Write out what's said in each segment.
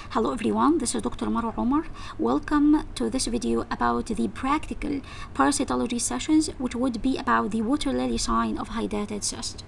Hello everyone, this is Dr. Marwa Omar. Welcome to this video about the practical parasitology sessions which would be about the water lily sign of hydatid cyst.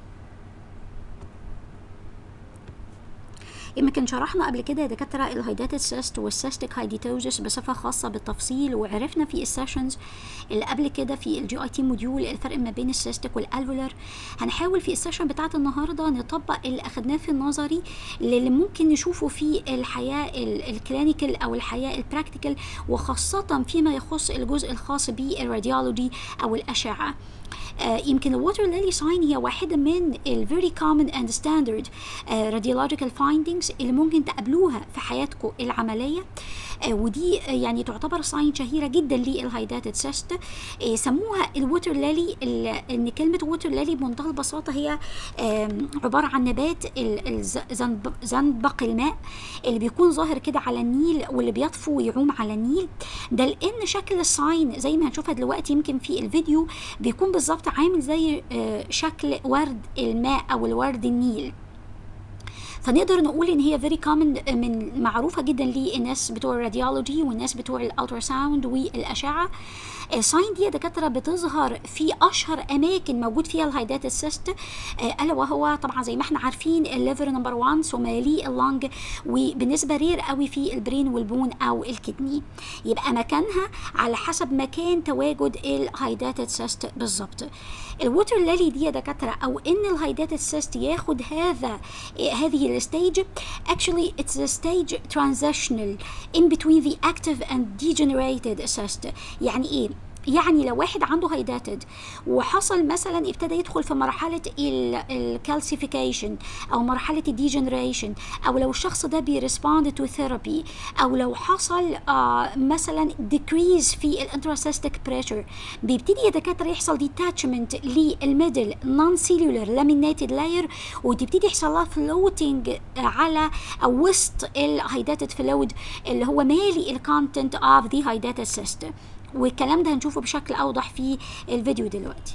يمكن شرحنا قبل كده يا دكاتره الهيداتد سيست والسيستيك هايديتوزس بصفه خاصه بالتفصيل وعرفنا في السيشنز اللي قبل كده في الجي اي تي موديول الفرق ما بين السيستيك والالفولر هنحاول في السيشن بتاعه النهارده نطبق اللي اخدناه في النظري اللي ممكن نشوفه في الحياه الكلينيكال او الحياه البراكتيكال وخاصه فيما يخص الجزء الخاص بالراديولوجي او الاشعه آه يمكن الووتر ليلي ساين هي واحده من ال very common and standard آه radiological findings اللي ممكن تقابلوها في حياتكم العمليه آه ودي يعني تعتبر ساين شهيره جدا للهايداتد سيست سموها الووتر ليلي ان كلمه ووتر ليلي بمنتهى البساطه هي عباره عن نبات زنبق الماء اللي بيكون ظاهر كده على النيل واللي بيطفو ويعوم على النيل ده لان شكل الساين زي ما هنشوفها دلوقتي يمكن في الفيديو بيكون بالظبط عامل زي شكل ورد الماء او الورد النيل فنقدر نقول ان هي فيري كومن من معروفه جدا للناس بتوع الراديولوجي والناس بتوع الاوتر ساوند والاشعه الساين دي يا دكاتره بتظهر في اشهر اماكن موجود فيها الهايدات السيست الا وهو طبعا زي ما احنا عارفين الليفر نمبر 1 ثم يليه اللنج وبنسبه رير قوي في البرين والبون او الكدني يبقى مكانها على حسب مكان تواجد الهايدات السيست بالظبط الووتر ليلي دي يا دكاتره او ان الهايدات السيست ياخد هذا هذه الستيج actually it's a stage transitional in between the active and degenerated cyst يعني ايه يعني لو واحد عنده هيداتد وحصل مثلا ابتدى يدخل في مرحله الكالسيفيكيشن او مرحله الديجنريشن او لو الشخص ده بيرسبوند تو ثيرابي او لو حصل آه مثلا ديكريز في الانتراسيستيك بريشر بيبتدي يا دكاتره يحصل ديتاتشمنت للميدل نون سيلولر لامينيتد لاير وتبتدي يحصل لها فلوتنج على او وسط الهيداتد فلويد اللي هو مالي الكونتنت اوف ذا هيداتد سيستم والكلام ده هنشوفه بشكل اوضح في الفيديو دلوقتي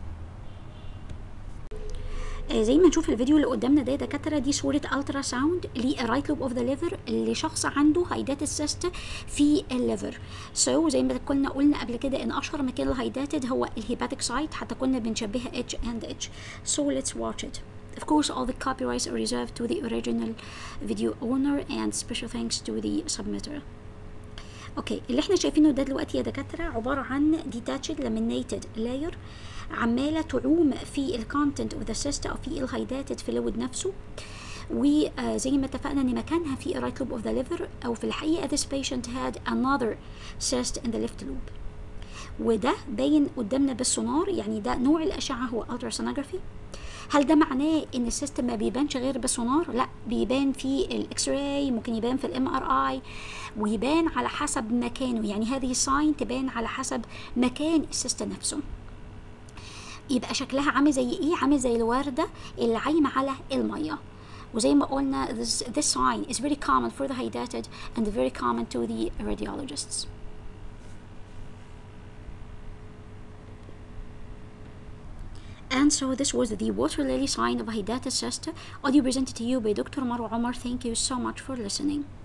زي ما نشوف الفيديو اللي قدامنا ده دكاتره دي صوره الترا ساوند للرايت لوب اوف ذا ليفر لشخص عنده هايدات السيست في الليفر سو so, زي ما كنا قلنا قبل كده ان اشهر مكان الهايداتد هو الهيباتيك سايت حتى كنا بنشبهها اتش اند اتش سو ليتس واتش ات Of course, all the copyrights are reserved to the original video owner and special thanks to the submitter. اوكي اللي احنا شايفينه ده دلوقتي يا دكاتره عباره عن ديتاتشد لامينيتد لاير عماله تعوم في الكونتنت اوف ذا سيست او في الهايداتد فلويد نفسه وزي ما اتفقنا ان مكانها في الرايت لوب اوف ذا ليفر او في الحقيقه this patient had another cyst in the left lobe وده باين قدامنا بالسونار يعني ده نوع الاشعه هو ultrasonography هل ده معناه ان السيستم ما بيبانش غير بالسونار لا بيبان في الاكس راي ممكن يبان في الام ار اي ويبان على حسب مكانه يعني هذه الساين تبان على حسب مكان السيستم نفسه يبقى شكلها عامل زي ايه عامل زي الورده اللي عايمه على الميه وزي ما قلنا this, this sign is very common for the hydatid and very common to the radiologists And so this was the water lily sign of hydatid cyst, audio presented to you by Dr. Marwa Omar. Thank you so much for listening.